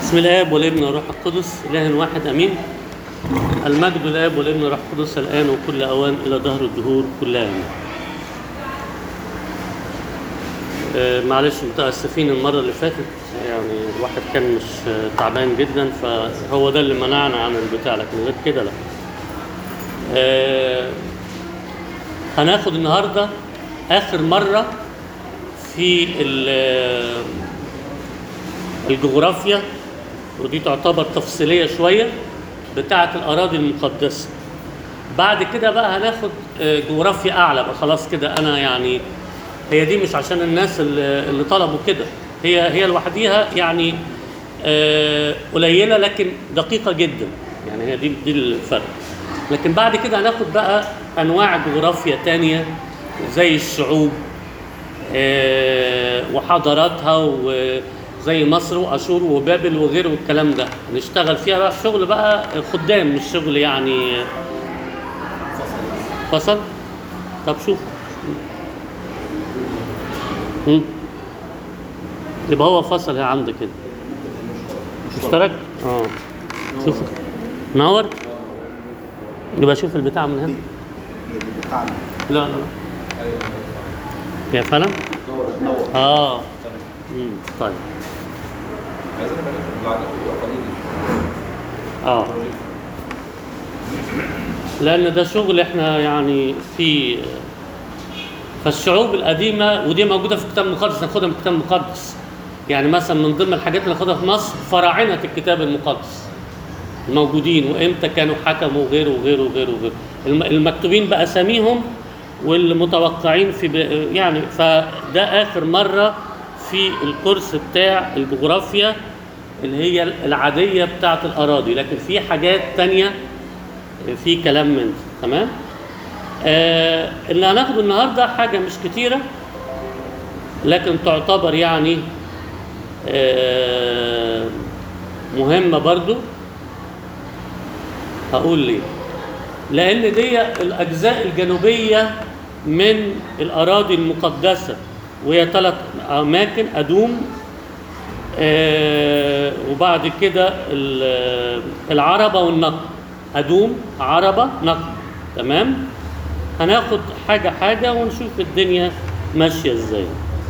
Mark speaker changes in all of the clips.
Speaker 1: بسم الاب والابن والروح القدس اله واحد امين المجد للاب والابن والروح القدس الان وكل اوان الى دهر الدهور كلها امين آه، معلش متاسفين المره اللي فاتت يعني الواحد كان مش آه، تعبان جدا فهو ده اللي منعنا عن البتاع لكن غير كده لا آه، هناخد النهارده اخر مره في ال- الجغرافيا ودي تعتبر تفصيليه شويه بتاعه الاراضي المقدسه بعد كده بقى هناخد آه، جغرافيا اعلى بقى خلاص كده انا يعني هي دي مش عشان الناس اللي اللي طلبوا كده هي هي لوحديها يعني آه، قليله لكن دقيقه جدا يعني هي دي دي الفرق لكن بعد كده هناخد بقى انواع جغرافيا تانية زي الشعوب آه، وحضاراتها وزي مصر واشور وبابل وغيره والكلام ده نشتغل فيها بقى شغل بقى خدام مش شغل يعني فصل طب شوف مم. يبقى هو فصل هي عندك كده مشترك اه شوف نور يبقى شوف البتاع من هنا
Speaker 2: بتاعنا
Speaker 1: لا لا يا فعلا
Speaker 2: نور نور
Speaker 1: اه مم. طيب
Speaker 2: عايزين نبقى بعد قليل
Speaker 1: اه لان ده شغل احنا يعني في فالشعوب القديمه ودي موجوده في الكتاب المقدس ناخدها من الكتاب المقدس يعني مثلا من ضمن الحاجات اللي ناخدها في مصر فراعنه الكتاب المقدس موجودين وامتى كانوا حكموا وغيره وغيره وغيره وغيره الم- المكتوبين باساميهم والمتوقعين في ب... يعني فده اخر مره في الكورس بتاع الجغرافيا اللي هي العاديه بتاعه الاراضي لكن في حاجات تانية في كلام من ده تمام آه اللي هناخده النهارده حاجه مش كتيره لكن تعتبر يعني آه مهمه برضو هقول ليه لان دي الاجزاء الجنوبيه من الاراضي المقدسه وهي ثلاث اماكن ادوم آه وبعد كده ال- العربه والنقب ادوم عربه نقب تمام هناخد حاجه حاجه ونشوف الدنيا ماشيه ازاي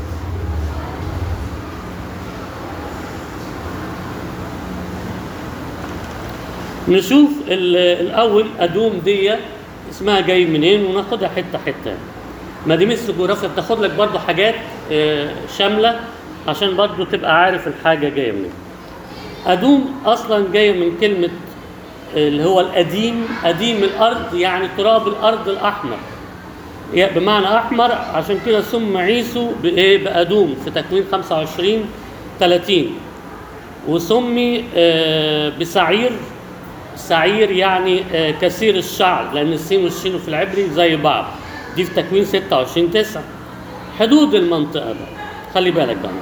Speaker 1: نشوف ال- الاول ادوم دي اسمها جاي منين وناخدها حته حته ما دي مثل الجغرافيا بتاخد لك برضو حاجات آه، شامله عشان برضو تبقى عارف الحاجه جايه منين ادوم اصلا جايه من كلمه اللي هو القديم قديم الارض يعني تراب الارض الاحمر يعني بمعنى احمر عشان كده سمى عيسو بايه بادوم في تكوين 25 30 وسمي آه، بسعير سعير يعني آه، كثير الشعر لان السين والشين في العبري زي بعض دي في تكوين 26 9 حدود المنطقه بقى خلي بالك بقى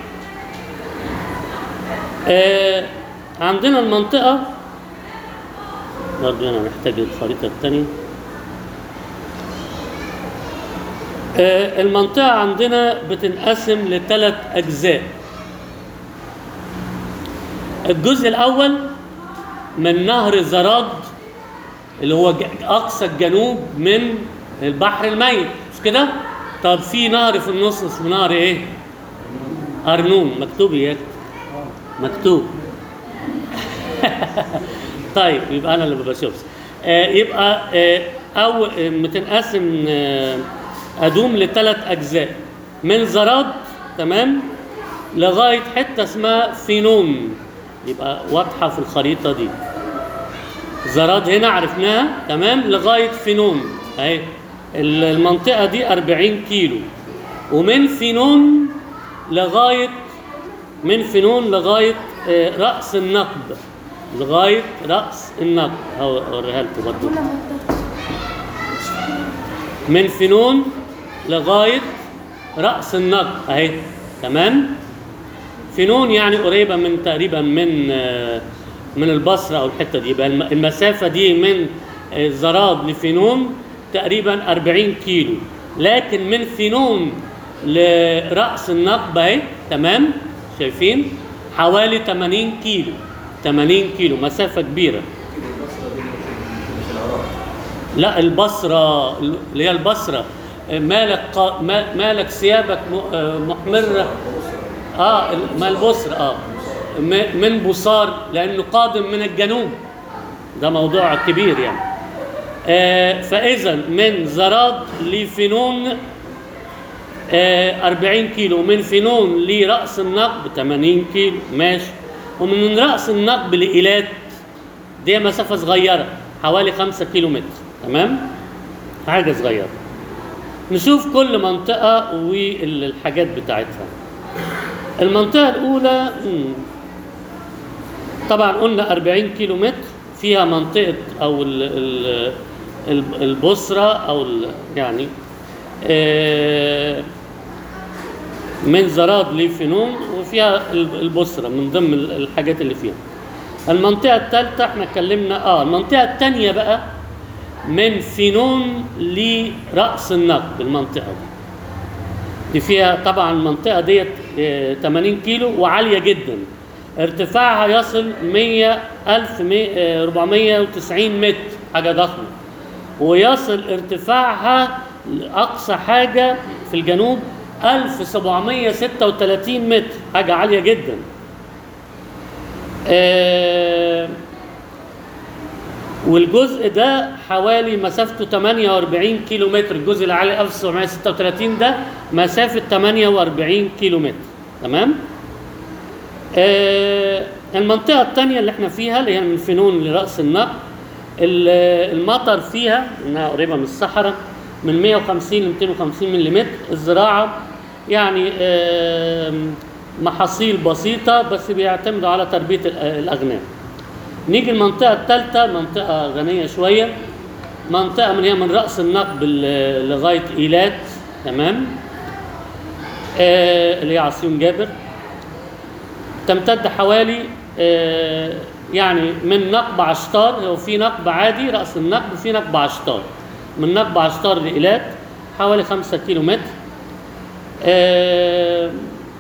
Speaker 1: آه، عندنا المنطقه برضه انا محتاج الخريطه الثانيه المنطقه عندنا بتنقسم لثلاث اجزاء الجزء الاول من نهر زراد اللي هو ج- اقصى الجنوب من البحر الميت مش كده طب في نهر في النص اسمه نهر ايه ارنون مكتوب يا مكتوب طيب يبقى انا اللي ما بشوفش آه يبقى آه او آه، بتنقسم آه ادوم لثلاث اجزاء من زراد تمام لغايه حته اسمها فينون يبقى واضحه في الخريطه دي زراد هنا عرفناها تمام لغايه فينون اهي ال- المنطقه دي 40 كيلو ومن فينون لغايه من فينون لغايه آه، راس النقب لغايه راس النقب اهو اوريها لكم برضه
Speaker 3: كل مدة
Speaker 1: من فينون لغايه راس النقب اهي تمام فينون يعني قريبه من تقريبا من آه، من البصره او الحته دي يبقى الم- المسافه دي من آه، زراد لفينون تقريبا 40 كيلو لكن من فينون لراس النقب اهي تمام شايفين حوالي 80 كيلو 80 كيلو مسافة كبيرة
Speaker 2: كده البصرة دي مش مش العراق
Speaker 1: لا البصرة اللي هي البصرة مالك قا- ما- مالك ثيابك م- آه، محمرة اه ال- ما البصرة اه م- من بصار لأنه قادم من الجنوب ده موضوع كبير يعني آه فإذا من زراد لفنون آه 40 كيلو ومن فنون لرأس النقب 80 كيلو ماشي ومن رأس النقب لإيلات دي مسافة صغيرة حوالي 5 كيلو متر تمام حاجة صغيرة نشوف كل منطقة والحاجات بتاعتها المنطقة الأولى مم، طبعا قلنا 40 كيلو متر فيها منطقة أو ال ال ال- البصرة أو ال يعني آه، من زراد لفنون وفيها ال- البصرة من ضمن ال- الحاجات اللي فيها المنطقة الثالثة احنا اتكلمنا اه المنطقة الثانية بقى من فنون لرأس النقب المنطقة دي دي فيها طبعا المنطقة ديت آه، 80 كيلو وعالية جدا ارتفاعها يصل 100 ألف 490 متر حاجة ضخمة ويصل ارتفاعها لأقصى حاجة في الجنوب 1736 متر حاجة عالية جدا آه، والجزء ده حوالي مسافته 48 كيلو متر الجزء اللي عليه 1736 ده مسافة 48 كيلو متر تمام آه المنطقة الثانية اللي احنا فيها اللي هي من فنون لرأس النقب ال- المطر فيها انها قريبة من الصحراء من 150 ل 250 ملم الزراعة يعني آم، محاصيل بسيطة بس بيعتمدوا على تربية الأ- الأغنام نيجي المنطقة الثالثة منطقة غنية شوية منطقة من هي من رأس النقب ل- لغاية إيلات تمام آه اللي هي عصيون جابر تمتد حوالي آه يعني من نقب عشتار هو في نقب عادي رأس النقب وفي نقب عشتار من نقب عشتار لإيلات حوالي خمسة كيلو متر آه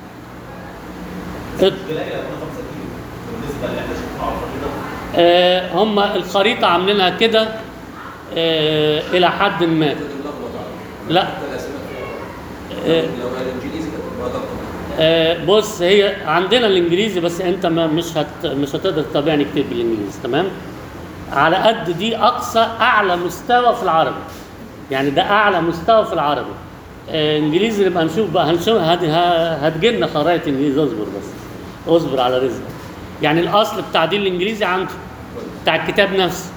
Speaker 3: تلاقي لو 5 كيلو بالنسبه اللي احنا شفناه على الخريطه
Speaker 1: آه، هم الخريطة عاملينها كده آه، إلى حد ما
Speaker 4: اللخبط على
Speaker 1: لا
Speaker 4: حتى الاسئله فيها
Speaker 1: آه،
Speaker 4: لو قال انجليزي كانت تبقى دقه
Speaker 1: آه، بص هي عندنا الإنجليزي بس أنت ما مش هت مش هتقدر تتابعني كتير بالإنجليزي تمام على قد دي أقصى أعلى مستوى في العربي يعني ده أعلى مستوى في العربي آه، إنجليزي نبقى نشوف بقى هنشوف هت- ه- هتجيلنا خرائط إنجليزي اصبر بس اصبر على رزقك يعني الأصل بتاع دي الإنجليزي عنده بتاع الكتاب نفسه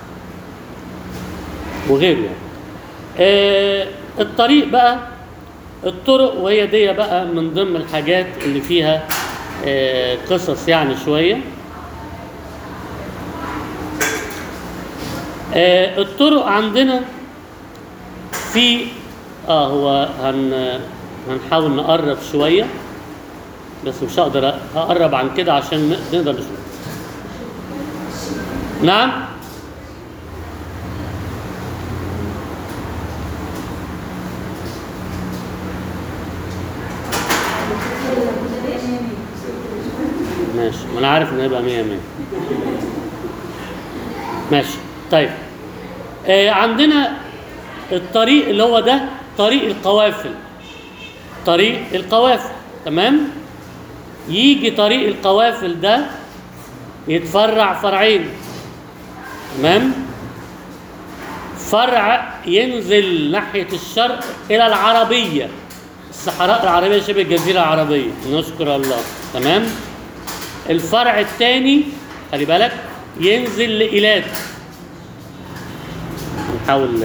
Speaker 1: وغيره يعني آه الطريق بقى الطرق وهي دي بقى من ضمن الحاجات اللي فيها آه قصص يعني شوية آه الطرق عندنا في اه هو هن هنحاول نقرب شوية بس مش هقدر اقرب عن كده عشان نقدر نشوف نعم ماشي ما انا عارف ان هيبقى 100 100 ماشي طيب آه عندنا الطريق اللي هو ده طريق القوافل طريق القوافل تمام يجي طريق القوافل ده يتفرع فرعين تمام فرع ينزل ناحية الشرق إلى العربية الصحراء العربية شبه الجزيرة العربية نشكر الله تمام الفرع الثاني خلي بالك ينزل لإيلات نحاول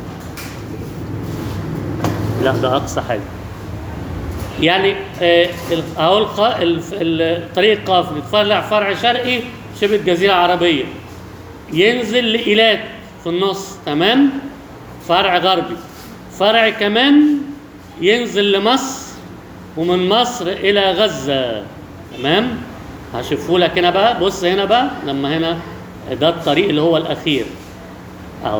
Speaker 1: لا ده أقصى حاجة يعني آه، ال- اهو الق- الف- ال- طريق القافل يتفرع فرع شرقي شبه الجزيره العربيه ينزل لإيلات في النص تمام فرع غربي فرع كمان ينزل لمصر ومن مصر الى غزه تمام هشوفه لك هنا بقى بص هنا بقى لما هنا ده الطريق اللي هو الاخير اهو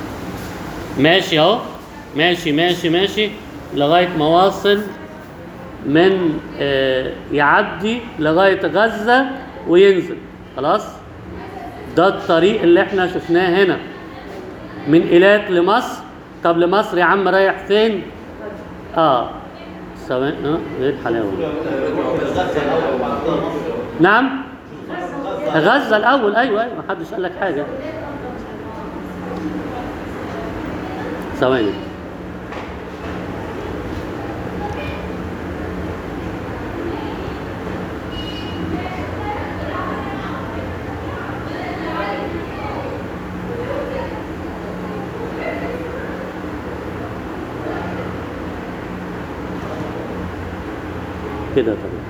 Speaker 1: ماشي اهو ماشي ماشي ماشي لغايه ما واصل من آه، يعدي لغايه غزه وينزل خلاص ده الطريق اللي احنا شفناه هنا من ايلات لمصر طب لمصر يا عم رايح فين اه ثواني اه ايه الحلاوه دي؟
Speaker 2: غزه الاول وبعد كده مصر
Speaker 1: نعم غزه الاول ايوه ايوه ما حدش قال لك حاجه ثواني كده تمام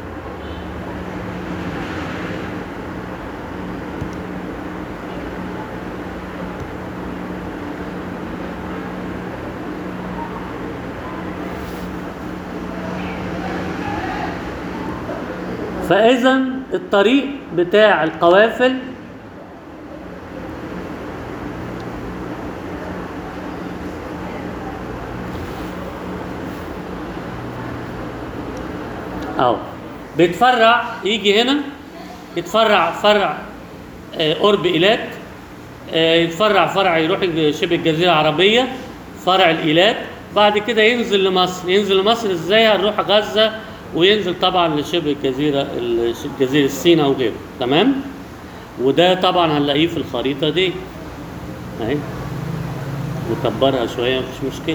Speaker 1: فإذا الطريق بتاع القوافل أهو بيتفرع يجي هنا يتفرع فرع آه، قرب إيلات آه، يتفرع فرع يروح شبه الجزيرة العربية فرع الإيلات بعد كده ينزل لمصر ينزل لمصر ازاي هنروح غزة وينزل طبعا لشبه الجزيرة ال- جزيرة سيناء وغيره تمام وده طبعا هنلاقيه في الخريطة دي اهي نكبرها شوية مفيش مشكلة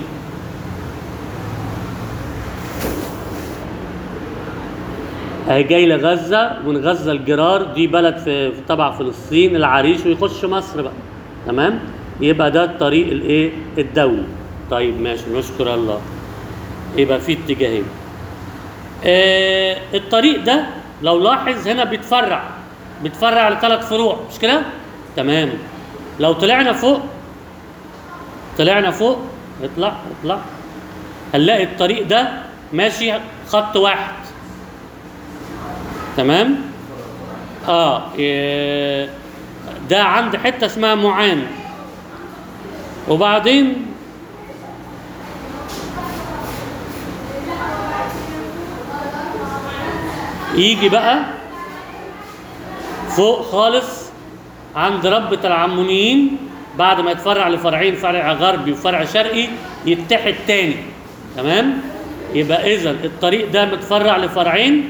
Speaker 1: اهي جاي لغزة ومن غزة الجرار دي بلد في في تبع فلسطين العريش ويخش مصر بقى تمام يبقى ده الطريق الايه الدولي طيب ماشي نشكر الله يبقى في اتجاهين آه الطريق ده لو لاحظ هنا بيتفرع بيتفرع لثلاث فروع مش كده تمام لو طلعنا فوق طلعنا فوق اطلع اطلع هنلاقي الطريق ده ماشي خط واحد تمام اه إيه، ده عند حته اسمها معان وبعدين يجي بقى فوق خالص عند ربة العمونيين بعد ما يتفرع لفرعين فرع غربي وفرع شرقي يتحد تاني تمام يبقى اذا الطريق ده متفرع لفرعين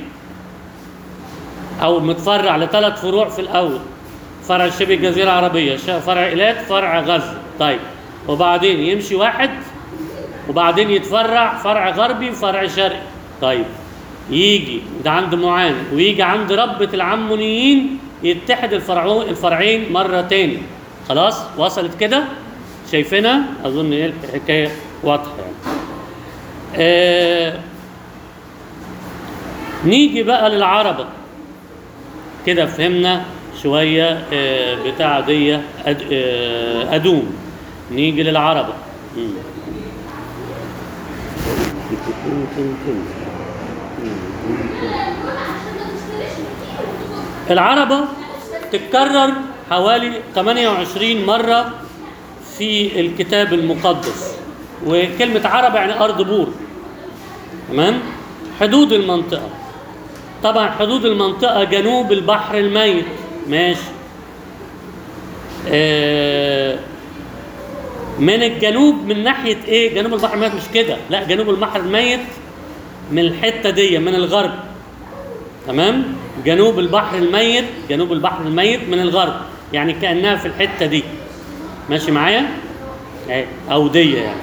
Speaker 1: او متفرع لثلاث فروع في الاول فرع شبه الجزيره العربيه ش- فرع ايلات فرع غزه طيب وبعدين يمشي واحد وبعدين يتفرع فرع غربي وفرع شرقي طيب يجي ده عند معان ويجي عند ربة العمونيين يتحد الفرعو الفرعين مرة تاني خلاص وصلت كده شايفينها اظن ايه الحكايه واضحه يعني آه نيجي بقى للعربه كده فهمنا شويه آه بتاع دي أد آه ادوم نيجي للعربه مم. العربة تتكرر حوالي 28 مرة في الكتاب المقدس وكلمة عربة يعني أرض بور تمام حدود المنطقة طبعا حدود المنطقة جنوب البحر الميت ماشي آه من الجنوب من ناحية ايه جنوب البحر الميت مش كده لا جنوب البحر الميت من الحتة دي من الغرب تمام جنوب البحر الميت جنوب البحر الميت من الغرب يعني كأنها في الحتة دي ماشي معايا اهي أودية يعني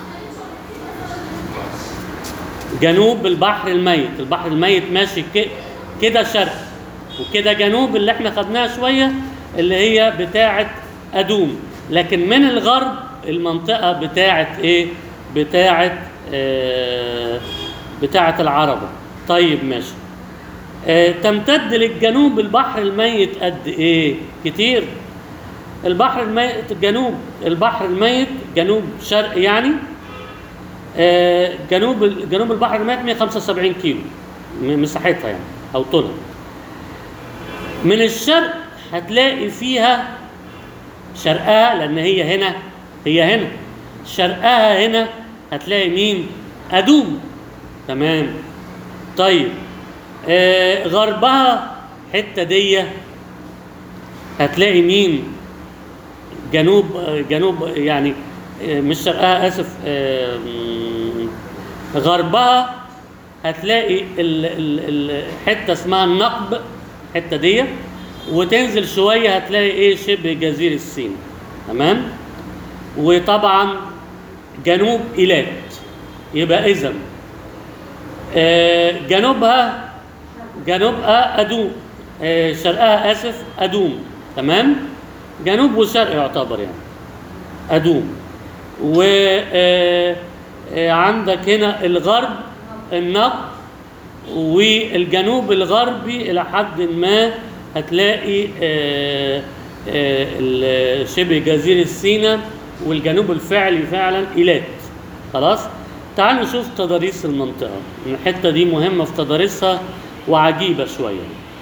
Speaker 1: جنوب البحر الميت البحر الميت ماشي ك- كده شرق وكده جنوب اللي احنا خدناها شوية اللي هي بتاعة أدوم لكن من الغرب المنطقة بتاعة ايه بتاعة آه بتاعة العربة طيب ماشي آه تمتد للجنوب البحر الميت قد ايه كتير البحر الميت جنوب البحر الميت جنوب شرق يعني آه، جنوب ال- جنوب البحر الميت 175 كيلو م- مساحتها يعني او طولها من الشرق هتلاقي فيها شرقها لان هي هنا هي هنا شرقها هنا هتلاقي مين ادوم تمام طيب آه غربها حته دي هتلاقي مين جنوب آه، جنوب يعني آه، مش شرقها اسف آه، مم، غربها هتلاقي ال- ال- ال- حته اسمها النقب الحته دي وتنزل شويه هتلاقي ايه شبه جزيره الصين تمام وطبعا جنوب ايلات يبقى اذا آه، جنوبها جنوبها ادوم آه، شرقها اسف ادوم تمام جنوب وشرق يعتبر يعني ادوم و آه، آه، عندك هنا الغرب النقب والجنوب الغربي الى حد ما هتلاقي آه، آه، ال- شبه جزيره سيناء والجنوب الفعلي فعلا ايلات خلاص تعالوا نشوف تضاريس المنطقه الحته دي مهمه في تضاريسها وعجيبه شويه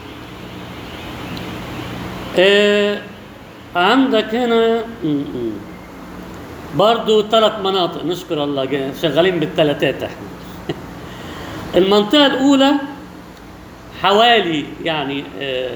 Speaker 1: آه، عندك هنا م- م. برضو ثلاث مناطق نشكر الله جا- شغالين بالثلاثات احنا المنطقة الأولى حوالي يعني آه،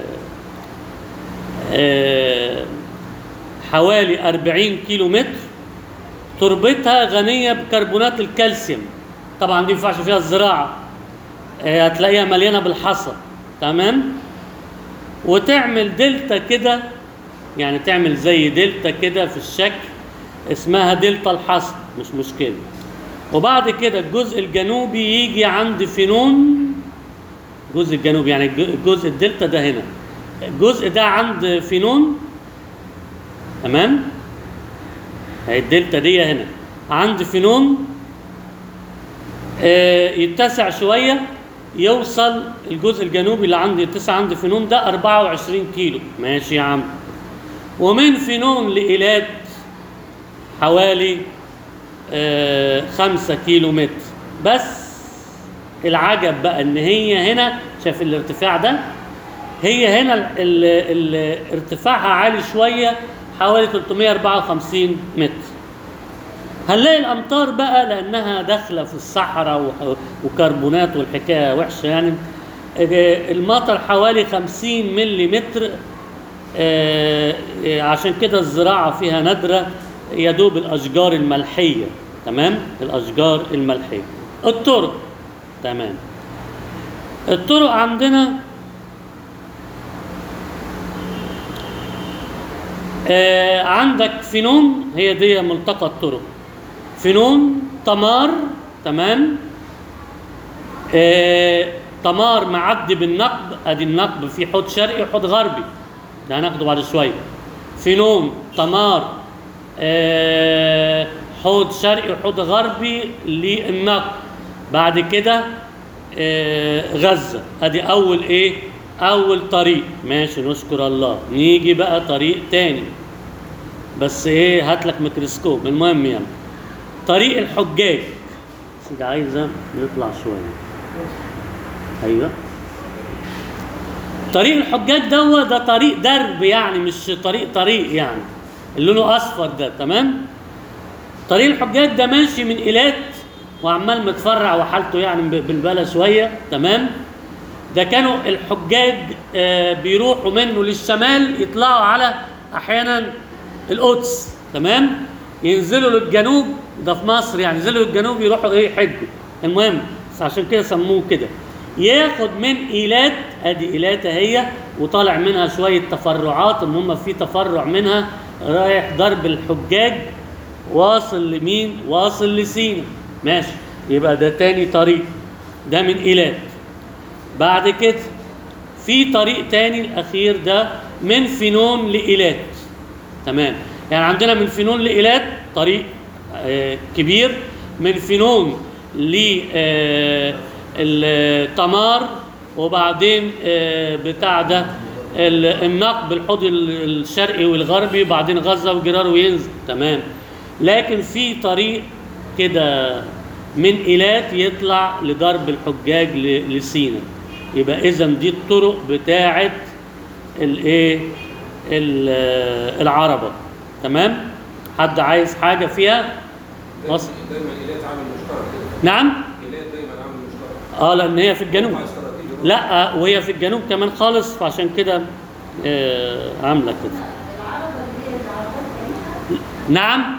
Speaker 1: آه، حوالي 40 كيلو متر تربتها غنية بكربونات الكالسيوم طبعا دي ما ينفعش فيها الزراعة آه، هتلاقيها مليانة بالحصى تمام وتعمل دلتا كده يعني تعمل زي دلتا كده في الشكل اسمها دلتا الحصى مش مشكلة وبعد كده الجزء الجنوبي يجي عند فينون الجزء الجنوبي يعني الج- الجزء الدلتا ده هنا الجزء ده عند فينون تمام هي الدلتا دي هنا عند فينون آه، يتسع شويه يوصل الجزء الجنوبي اللي عند يتسع عند فينون ده 24 كيلو ماشي يا عم ومن فينون لإيلات حوالي آه، خمسة كيلو متر بس العجب بقى ان هي هنا شايف الارتفاع ده هي هنا ال ال ال ارتفاعها عالي شوية حوالي 354 متر هنلاقي الامطار بقى لانها داخله في الصحراء وح- وكربونات والحكايه وحشه يعني آه، المطر حوالي 50 ملي متر آه، آه، عشان كده الزراعه فيها نادره يا دوب الاشجار الملحيه تمام الاشجار الملحيه الطرق تمام الطرق عندنا آه عندك فينون هي دي ملتقى الطرق فينون تمار تمام آه تمار معدي بالنقب ادي النقب في حوض شرقي وحوض غربي ده هناخده بعد شويه فينون تمار آه حوض شرقي وحوض غربي للنقب بعد كده آه غزه ادي اول ايه اول طريق ماشي نشكر الله نيجي بقى طريق تاني بس ايه هات لك ميكروسكوب المهم يعني طريق الحجاج بس دي عايزه نطلع شويه ايوه طريق الحجاج ده ده طريق درب يعني مش طريق طريق يعني اللي لونه اصفر ده تمام طريق الحجاج ده ماشي من ايلات وعمال متفرع وحالته يعني ب- بالبلا شويه تمام ده كانوا الحجاج آه، بيروحوا منه للشمال يطلعوا على احيانا القدس تمام ينزلوا للجنوب ده في مصر يعني ينزلوا للجنوب يروحوا ايه يحجوا المهم بس عشان كده سموه كده ياخد من ايلات ادي ايلات اهي وطالع منها شويه تفرعات المهم في تفرع منها رايح ضرب الحجاج واصل لمين واصل لسينا ماشي يبقى ده تاني طريق ده من ايلات بعد كده في طريق تاني الاخير ده من فينون لايلات تمام يعني عندنا من فينون لايلات طريق آه كبير من فينون ل آه التمار وبعدين آه بتاع ده ال- النقب الحوض ال- الشرقي والغربي وبعدين غزه وجرار وينزل تمام لكن في طريق كده من ايلات يطلع لضرب الحجاج ل- لسينا يبقى اذا دي الطرق بتاعه الايه ال- العربه تمام حد عايز حاجه فيها
Speaker 4: دايما
Speaker 1: وصل.
Speaker 4: دايما ايلات عامل مشترك كده
Speaker 1: نعم
Speaker 4: ايلات دايما عامل
Speaker 1: اه لان هي في الجنوب
Speaker 4: مع استراتيجي
Speaker 1: لا وهي في الجنوب كمان خالص فعشان كده آه عامله كده نعم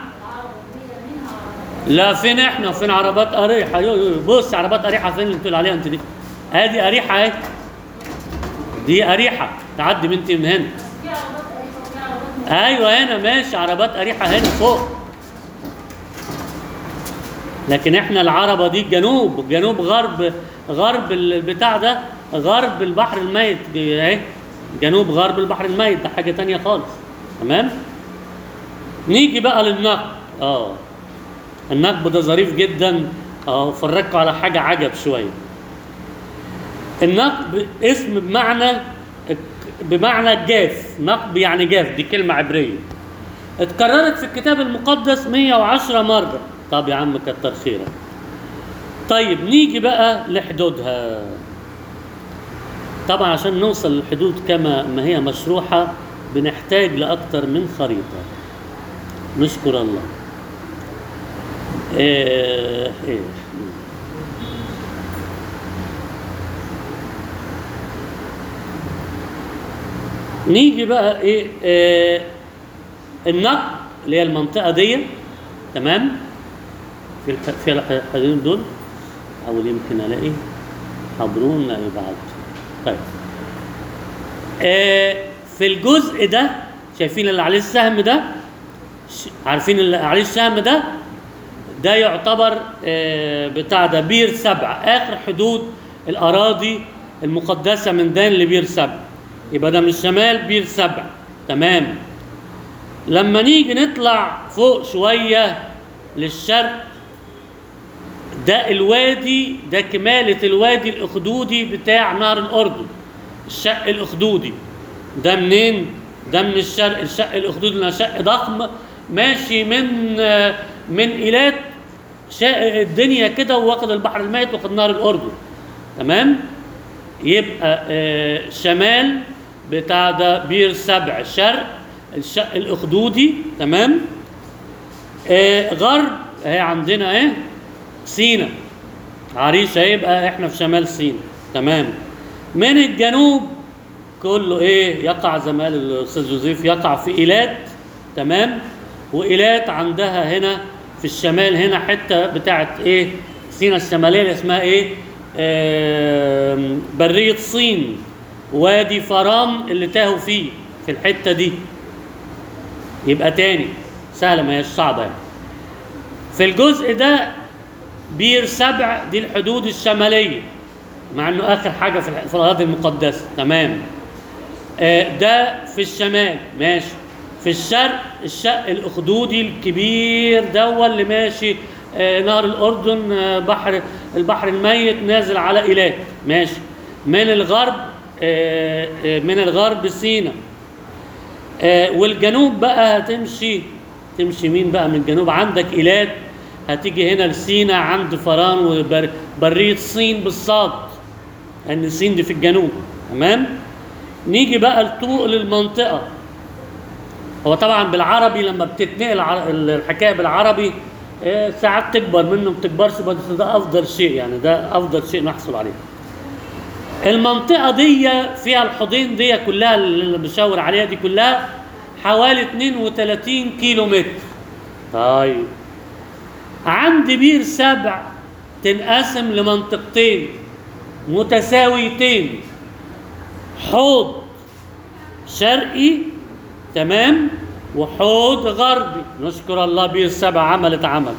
Speaker 1: لا فين احنا فين عربات اريحه يو يو بص عربات اريحه فين اللي بتقول عليها انت دي ادي اريحه اهي دي اريحه تعدي بنتي من هنا ايوه هنا ماشي عربات اريحه هنا فوق لكن احنا العربه دي جنوب جنوب غرب غرب البتاع ده غرب البحر الميت دي اهي جنوب غرب البحر الميت ده حاجه تانية خالص تمام نيجي بقى للنقب اه النقب ده ظريف جدا اه فرجكوا على حاجه عجب شويه النقب اسم بمعنى بمعنى جاف نقب يعني جاف دي كلمه عبريه اتكررت في الكتاب المقدس 110 مرة طب يا عم كتر خيرك طيب نيجي بقى لحدودها طبعا عشان نوصل للحدود كما ما هي مشروحة بنحتاج لأكتر من خريطة نشكر الله إيه إيه. نيجي بقى ايه, إيه النقب اللي هي المنطقة دي تمام في الح... في الحدود دول أو يمكن ألاقي حبرون لا يبعد طيب آه في الجزء ده شايفين اللي عليه السهم ده ش- عارفين اللي عليه السهم ده ده يعتبر آه بتاع ده بير سبع آخر حدود الأراضي المقدسة من دان لبير سبع يبقى ده من الشمال بير سبع تمام لما نيجي نطلع فوق شوية للشرق ده الوادي ده كمالة الوادي الأخدودي بتاع نهر الأردن الشق الأخدودي ده منين؟ ده من الشرق الشق الأخدودي ده شق ضخم ماشي من آه، من إيلات شق الدنيا كده واخد البحر الميت واخد نهر الأردن تمام؟ يبقى آه، شمال بتاع ده بير سبع شرق الشق الأخدودي تمام؟ آه، غرب اهي عندنا ايه سينا عريش هيبقى احنا في شمال سينا تمام من الجنوب كله ايه يقع زي ما قال الاستاذ جوزيف يقع في ايلات تمام وايلات عندها هنا في الشمال هنا حته بتاعت ايه سينا الشماليه اللي اسمها ايه آم، بريه صين وادي فرام اللي تاهوا فيه في الحته دي يبقى تاني سهله ما هيش صعبه يعني في الجزء ده بير سبع دي الحدود الشماليه مع انه اخر حاجه في الح- في الاراضي المقدسه تمام آه، ده في الشمال ماشي في الشرق الشق الاخدودي الكبير ده اللي ماشي آه، نهر الاردن آه، بحر البحر الميت نازل على ايلات ماشي من الغرب آه، آه، من الغرب سينا آه، والجنوب بقى هتمشي تمشي مين بقى من الجنوب عندك ايلات هتيجي هنا لسينا عند فران وبرية صين بالصاد لان الصين دي في الجنوب تمام نيجي بقى لطول المنطقة هو طبعا بالعربي لما بتتنقل ع- الحكاية بالعربي آه، ساعات تكبر منه ما بتكبرش بس ده افضل شيء يعني ده افضل شيء نحصل عليه المنطقة دي فيها الحوضين دي كلها اللي بشاور عليها دي كلها حوالي 32 كيلو متر طيب عند بير سبع تنقسم لمنطقتين متساويتين حوض شرقي تمام وحوض غربي نشكر الله بير سبع عملت عمل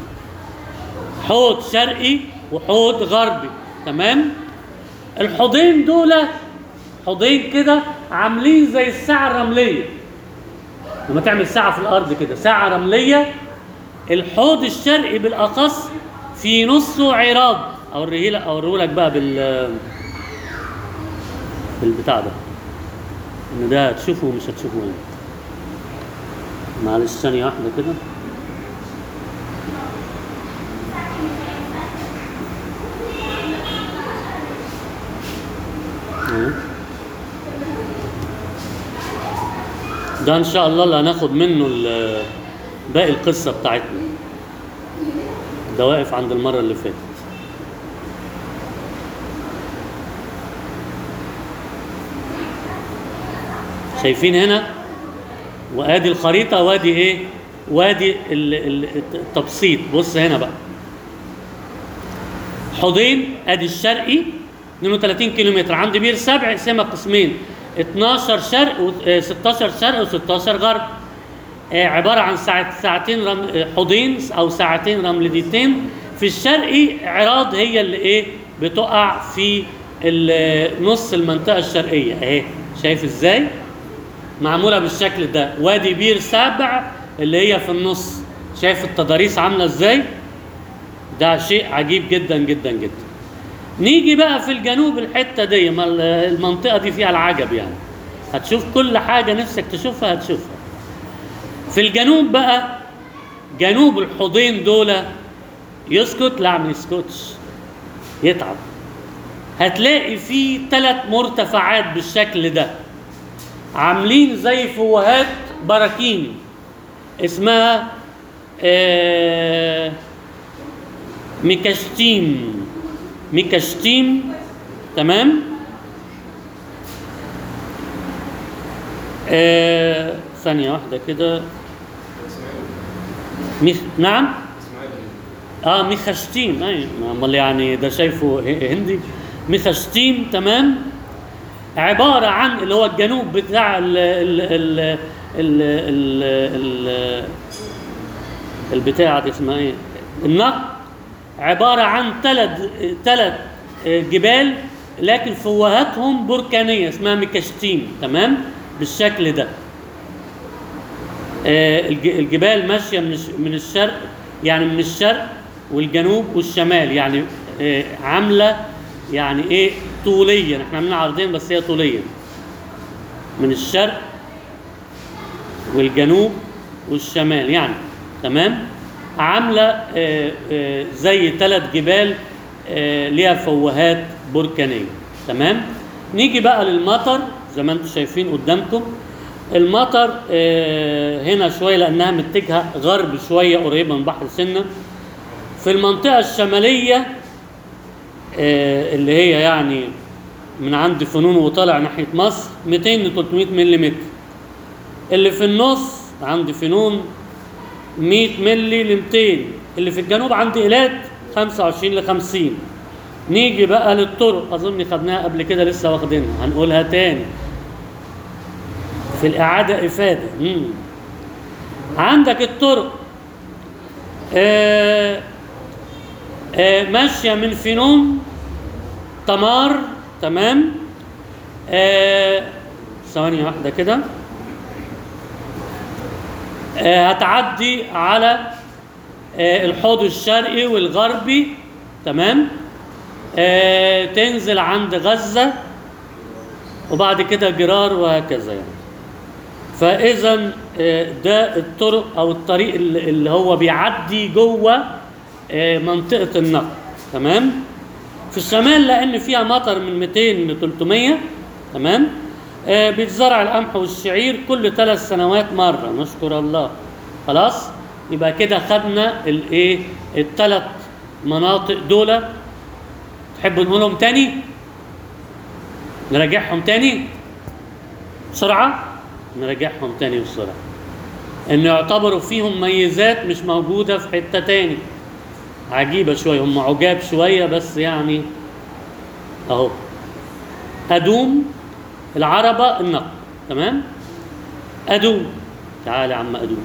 Speaker 1: حوض شرقي وحوض غربي تمام الحوضين دول حوضين كده عاملين زي الساعة الرملية لما تعمل ساعة في الأرض كده ساعة رملية الحوض الشرقي بالأخص في نصه عراض أوريه لك أوريه لك بقى بال بالبتاع ده إن ده هتشوفه ومش هتشوفه هنا معلش ثانية واحدة كده أهو. ده ان شاء الله اللي هناخد منه ال- باقي القصه بتاعتنا ده واقف عند المره اللي فاتت شايفين هنا وادي الخريطه وادي ايه وادي ال- ال- التبسيط بص هنا بقى حوضين ادي الشرقي 32 كيلومتر عند بير سبع اقسمها قسمين 12 شرق و آه، 16 شرق و16 غرب آه، عباره عن ساعة ساعتين رم... آه، حوضين او ساعتين رملتين في الشرقي عراض هي اللي ايه بتقع في ال- نص المنطقه الشرقيه اهي شايف ازاي معموله بالشكل ده وادي بير سبع اللي هي في النص شايف التضاريس عامله ازاي ده شيء عجيب جدا جدا جدا نيجي بقى في الجنوب الحته دي ما ال- المنطقه دي فيها العجب يعني هتشوف كل حاجه نفسك تشوفها هتشوفها في الجنوب بقى جنوب الحوضين دول يسكت لا ما يسكتش يتعب هتلاقي فيه ثلاث مرتفعات بالشكل ده عاملين زي فوهات براكين اسمها آه ميكاشتيم ميكاشتيم تمام آه ثانية واحدة كده ميخ... نعم اه ميخاشتيم اي امال يعني ده شايفه ه- هندي ميخاشتيم تمام عبارة عن اللي هو الجنوب بتاع ال ال ال ال ال ال البتاعة دي اسمها ايه؟ النق عبارة عن ثلاث ثلاث جبال لكن فوهاتهم بركانية اسمها ميكاشتيم تمام؟ بالشكل ده. آه، الج- الجبال ماشية من الش- من الشرق يعني من الشرق والجنوب والشمال يعني آه، عاملة يعني ايه طوليا احنا عاملين عرضين بس هي طوليا من الشرق والجنوب والشمال يعني تمام عامله آه، آه، زي ثلاث جبال آه، ليها فوهات بركانيه تمام نيجي بقى للمطر زي ما انتم شايفين قدامكم المطر آه، هنا شويه لانها متجهه غرب شويه قريبه من بحر سنه في المنطقه الشماليه آه، اللي هي يعني من عند فنون وطالع ناحيه مصر 200 ل 300 ملم اللي في النص عند فنون 100 ملي ل 200 اللي في الجنوب عند ايلات 25 ل 50 نيجي بقى للطرق اظن خدناها قبل كده لسه واخدينها هنقولها تاني في الاعاده افاده مم. عندك الطرق آه آه ماشيه من فنون تمار تمام آه ثواني واحده كده آه، هتعدي على آه، الحوض الشرقي والغربي تمام آه، تنزل عند غزة وبعد كده جرار وهكذا يعني فإذا آه، ده الطرق أو الطريق اللي اللي هو بيعدي جوه آه، منطقة النقل تمام في الشمال لأن فيها مطر من 200 ل 300 تمام آه، بيتزرع القمح والشعير كل ثلاث سنوات مرة نشكر الله خلاص يبقى كده خدنا الايه الثلاث مناطق دول تحبوا نقولهم تاني نراجعهم تاني بسرعة نراجعهم تاني بسرعة ان يعتبروا فيهم ميزات مش موجودة في حتة تاني عجيبة شوية هم عجاب شوية بس يعني اهو أدوم العربة النقل تمام أدوم تعال يا عم أدوم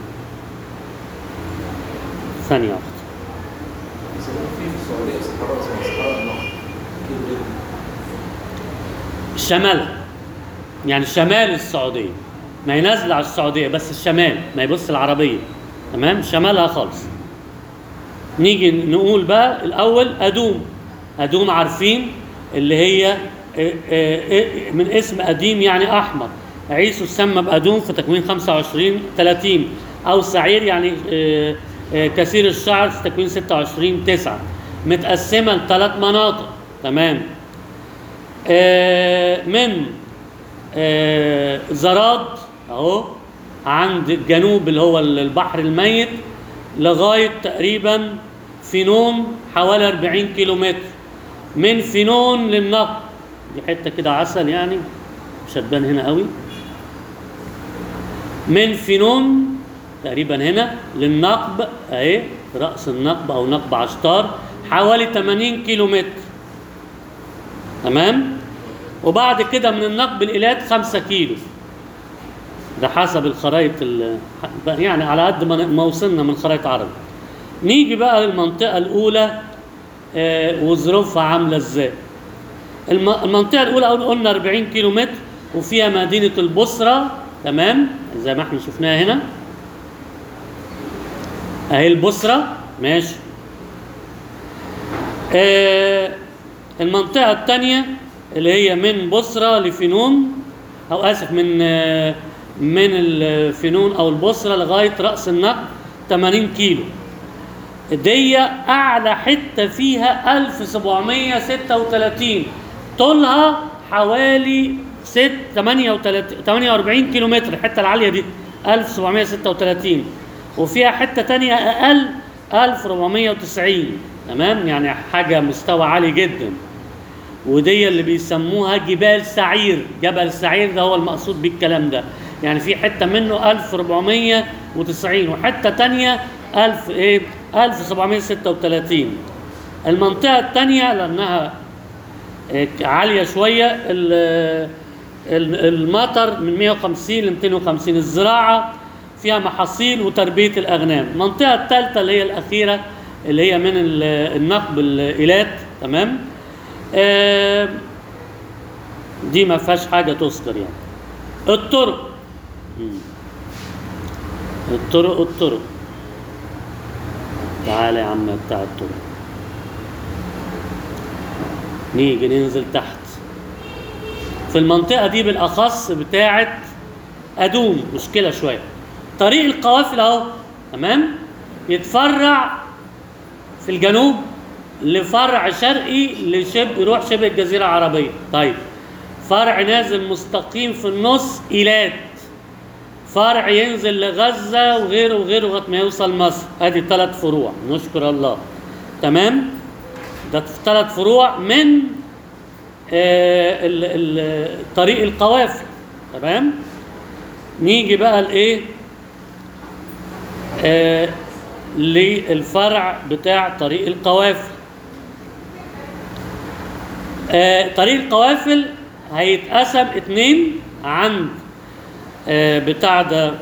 Speaker 1: ثانية واحدة
Speaker 4: بيسموه في في السعوديه صحراء اسمها صحراء النهر كتير جدا
Speaker 1: الشمال يعني شمال السعودية ما هي نازلة على السعودية بس الشمال ما يبص العربية تمام شمالها خالص نيجي نقول بقى الأول أدوم أدوم عارفين اللي هي آه، آه، آه، من اسم قديم يعني أحمر عيسو سمى بأدوم في تكوين 25 30 أو سعير يعني آه، آه، كثير الشعر في تكوين 26 9 متقسمة لثلاث مناطق تمام آه، من آه، زراد اهو عند الجنوب اللي هو البحر الميت لغايه تقريبا فينون حوالي 40 كيلو متر من فينون للنقب دي حته كده عسل يعني مش هتبان هنا قوي من فينون تقريبا هنا للنقب اهي راس النقب او نقب عشتار حوالي 80 كيلو متر تمام وبعد كده من النقب الإيلات 5 كيلو ده حسب الخرايط ال- يعني على قد ما ما وصلنا من خرايط عرب نيجي بقى للمنطقة الأولى آه، وظروفها عاملة ازاي الم- المنطقة الأولى قل- قلنا 40 كيلو متر وفيها مدينة البصرة تمام زي ما احنا شفناها هنا اهي البصرة ماشي آه المنطقة الثانية اللي هي من بصرة لفنون أو آسف من آه من الفنون أو البصرة لغاية رأس النقب 80 كيلو دي أعلى حتة فيها 1736 طولها حوالي 6 38 48 كيلو متر الحتة العالية دي 1736 وفيها حتة تانية أقل 1490 تمام يعني حاجة مستوى عالي جدا ودي اللي بيسموها جبال سعير جبل سعير ده هو المقصود بالكلام ده يعني في حتة منه 1490 وحتة تانية 1000 ايه 1736 المنطقة التانية لأنها إيه، عالية شوية ال- ال- المطر من 150 ل 250 الزراعة فيها محاصيل وتربية الأغنام المنطقة الثالثة اللي هي الأخيرة اللي هي من ال- النقب الإيلات تمام آه، دي ما فيهاش حاجة تذكر يعني الطرق مم. الطرق الطرق تعالى يا عم بتاع الطرق نيجي ننزل تحت في المنطقة دي بالأخص بتاعة أدوم مشكلة شوية طريق القوافل أهو تمام يتفرع في الجنوب لفرع شرقي لشبه يروح شبه الجزيرة العربية طيب فرع نازل مستقيم في النص إيلات فرع ينزل لغزة وغيره وغيره لغاية ما يوصل مصر ادي ثلاث فروع نشكر الله تمام ده ثلاث فروع من آه ال- ال- طريق القوافل تمام نيجي بقى لايه آه للفرع بتاع طريق القوافل آه طريق القوافل هيتقسم اتنين عند آه بتاع ده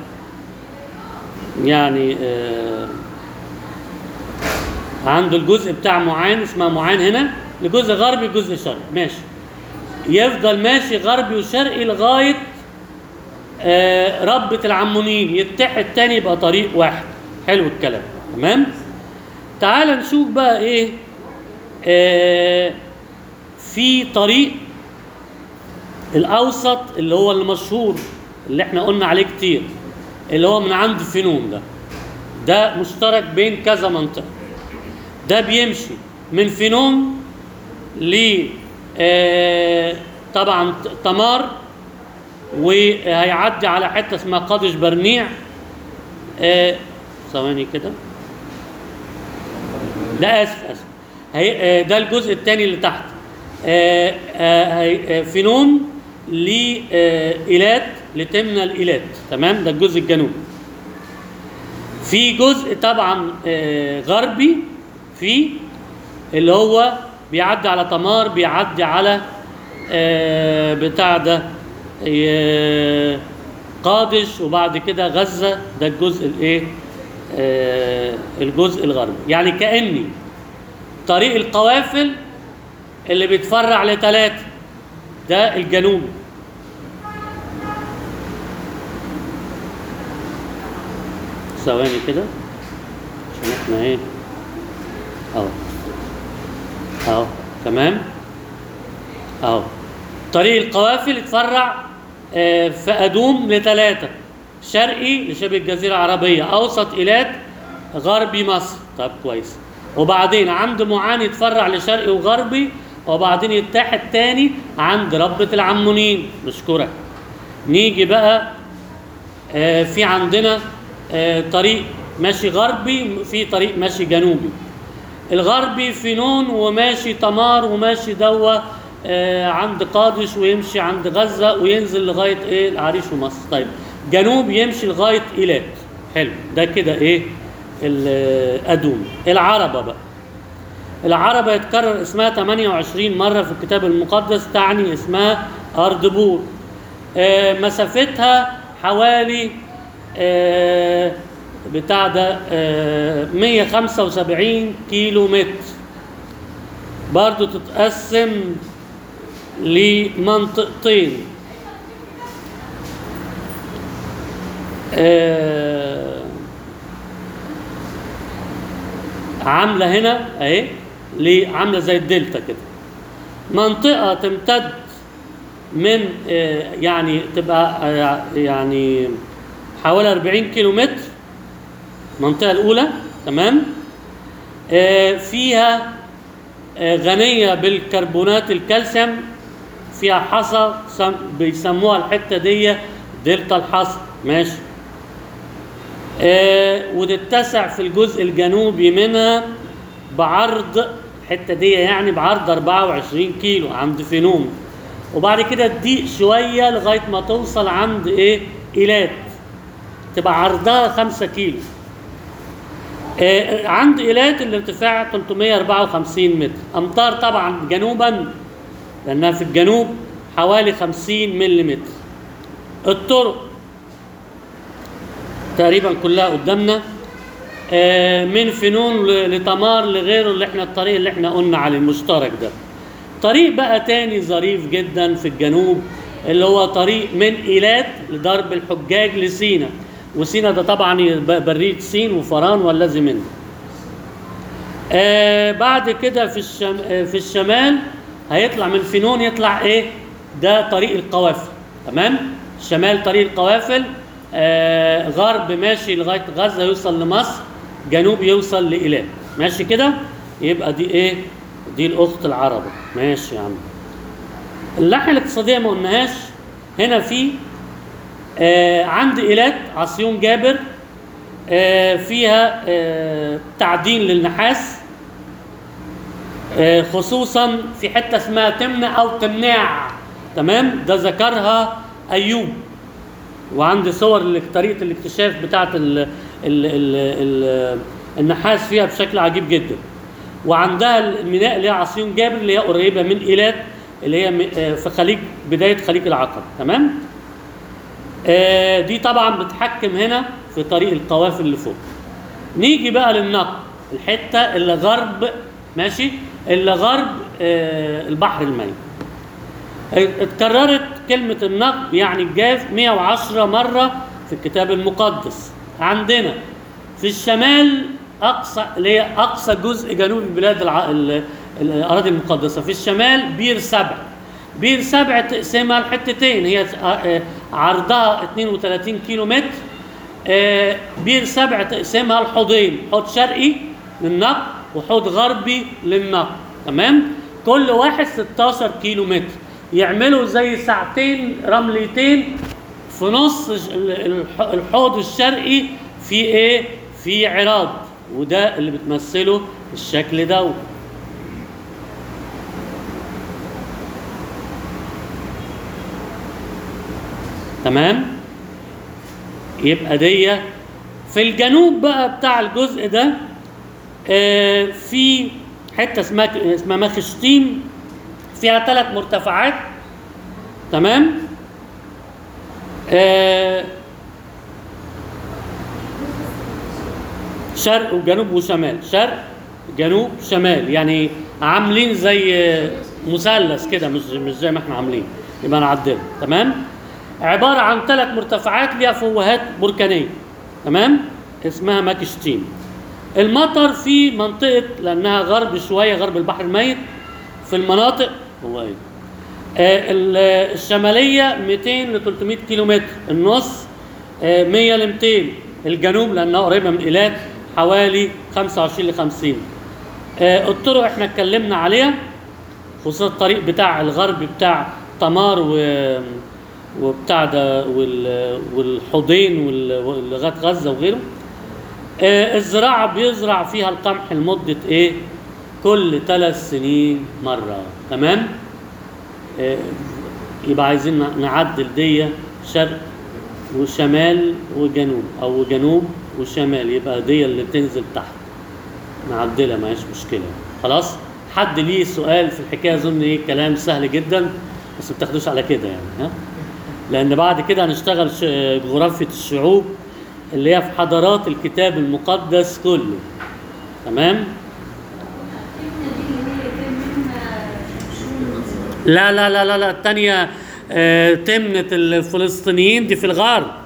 Speaker 1: يعني آه عنده الجزء بتاع معان اسمها معان هنا لجزء غربي جزء شرقي ماشي يفضل ماشي غربي وشرقي لغايه آه ربة العمونين يتحد تاني يبقى طريق واحد حلو الكلام تمام تعال نشوف بقى ايه آه في طريق الاوسط اللي هو المشهور اللي احنا قلنا عليه كتير اللي هو من عند فينون ده ده مشترك بين كذا منطقه ده بيمشي من فينون ل آه، طبعا تمار وهيعدي على حته اسمها قادش برنيع آه، ثواني كده لا اسف اسف هي آه، ده الجزء الثاني اللي تحت آه، آه، هي- آه، فينون لإيلات لتمنى الإيلات تمام ده الجزء الجنوبي في جزء طبعا آه، غربي فيه اللي هو بيعدي على تمار بيعدي على آه، بتاع ده آه، قادش وبعد كده غزة ده الجزء الايه آه، الجزء الغربي يعني كأني طريق القوافل اللي بيتفرع لثلاثة ده الجنوبي ثواني كده عشان احنا ايه اهو اهو تمام اهو طريق القوافل اتفرع آه، في ادوم لثلاثه شرقي لشبه الجزيره العربيه اوسط ايلات غربي مصر طب كويس وبعدين عند معان يتفرع لشرقي وغربي وبعدين يتحد تاني عند ربة العمونين مشكورة نيجي بقى آه، في عندنا آه، طريق ماشي غربي في طريق ماشي جنوبي الغربي فينون وماشي تمار وماشي دوا آه، عند قادش ويمشي عند غزة وينزل لغاية ايه العريش ومصر طيب جنوب يمشي لغايه ايلات حلو ده كده ايه ال- ادوم العربه بقى العربة يتكرر اسمها 28 مرة في الكتاب المقدس تعني اسمها أرض بور آه، مسافتها حوالي آه، بتاع ده آه، 175 كيلو متر برضو تتقسم لمنطقتين آه، عامله هنا اهي ليه عامله زي الدلتا كده منطقه تمتد من آه، يعني تبقى آه، يعني حوالي 40 كيلو متر المنطقه الاولى تمام آه، فيها آه، غنيه بالكربونات الكالسيوم فيها حصى سم- بيسموها الحته دي دلتا الحصى ماشي آه، وتتسع في الجزء الجنوبي منها بعرض الحته دي يعني بعرض 24 كيلو عند فينوم وبعد كده تضيق شويه لغايه ما توصل عند ايه ايلات تبقى عرضها 5 كيلو آه، عند ايلات الارتفاع 354 متر امطار طبعا جنوبا لانها في الجنوب حوالي 50 ملم الطرق تقريبا كلها قدامنا آه، من فنون ل- لتمار لغيره اللي احنا الطريق اللي احنا قلنا عليه المشترك ده طريق بقى تاني ظريف جدا في الجنوب اللي هو طريق من ايلات لضرب الحجاج لسينا وسينا ده طبعا ب- برية سين وفران والذي منه آه بعد كده في الشم... آه في الشمال هيطلع من فينون يطلع ايه ده طريق القوافل تمام شمال طريق القوافل آه غرب ماشي لغايه غزه يوصل لمصر جنوب يوصل لإيلات ماشي كده يبقى دي ايه دي الاخت العربه ماشي يا عم الناحيه الاقتصاديه ما قلناهاش هنا في آه عند ايلات عصيون جابر آه فيها آه تعدين للنحاس آه خصوصا في حته اسمها تمنع او تمناع تمام ده ذكرها ايوب وعندي صور لك- طريقه الاكتشاف بتاعه ال ال ال ال النحاس فيها بشكل عجيب جدا وعندها الميناء اللي هي عصيون جابر اللي هي قريبه من ايلات اللي هي م- آه، في خليج بدايه خليج العقبه تمام آه، دي طبعا بتحكم هنا في طريق القوافل اللي فوق نيجي بقى للنقب الحته اللي غرب ماشي اللي غرب آه، البحر الميت اتكررت كلمة النقب يعني الجاف 110 مرة في الكتاب المقدس عندنا في الشمال أقصى اللي هي أقصى جزء جنوبي بلاد الع... ال... الأراضي المقدسة في الشمال بير سبع بير سبع تقسمها لحتتين هي آه، عرضها 32 كيلو متر آه، بير سبع تقسمها لحوضين حوض شرقي للنقب وحوض غربي للنقب تمام كل واحد 16 كيلو متر يعملوا زي ساعتين رمليتين في نص ال- الح- الحوض الشرقي في ايه في عراض وده اللي بتمثله الشكل ده تمام يبقى دي في الجنوب بقى بتاع الجزء ده آه، في حته اسمها اسمها مخشتيم فيها ثلاث مرتفعات تمام آه، شرق وجنوب وشمال شرق جنوب شمال يعني عاملين زي آه، مثلث كده مش مش زي ما احنا عاملين يبقى نعدلها تمام عباره عن ثلاث مرتفعات ليها فوهات بركانيه تمام اسمها ماكشتين المطر في منطقه لانها غرب شويه غرب البحر الميت في المناطق هو ايه آه، ال- الشماليه 200 ل 300 كيلو متر النص آه، 100 ل 200 الجنوب لانها قريبه من ايلات حوالي 25 ل 50 آه، الطرق احنا اتكلمنا عليها خصوصا الطريق بتاع الغرب بتاع تمار و وبتاع ده وال... والحوضين وال- ولغايه غزه وغيره آه، الزراعه بيزرع فيها القمح لمده ايه؟ كل ثلاث سنين مره تمام؟ آه، يبقى عايزين نعدل دي شرق وشمال وجنوب او جنوب وشمال يبقى دي اللي بتنزل تحت معدله ما هيش مشكله خلاص حد ليه سؤال في الحكايه اظن ايه كلام سهل جدا بس ما بتاخدوش على كده يعني ها لان بعد كده هنشتغل ش- جغرافيه الشعوب اللي هي في حضارات الكتاب المقدس كله تمام لا لا لا لا لا الثانيه آه، تمنة الفلسطينيين دي في الغرب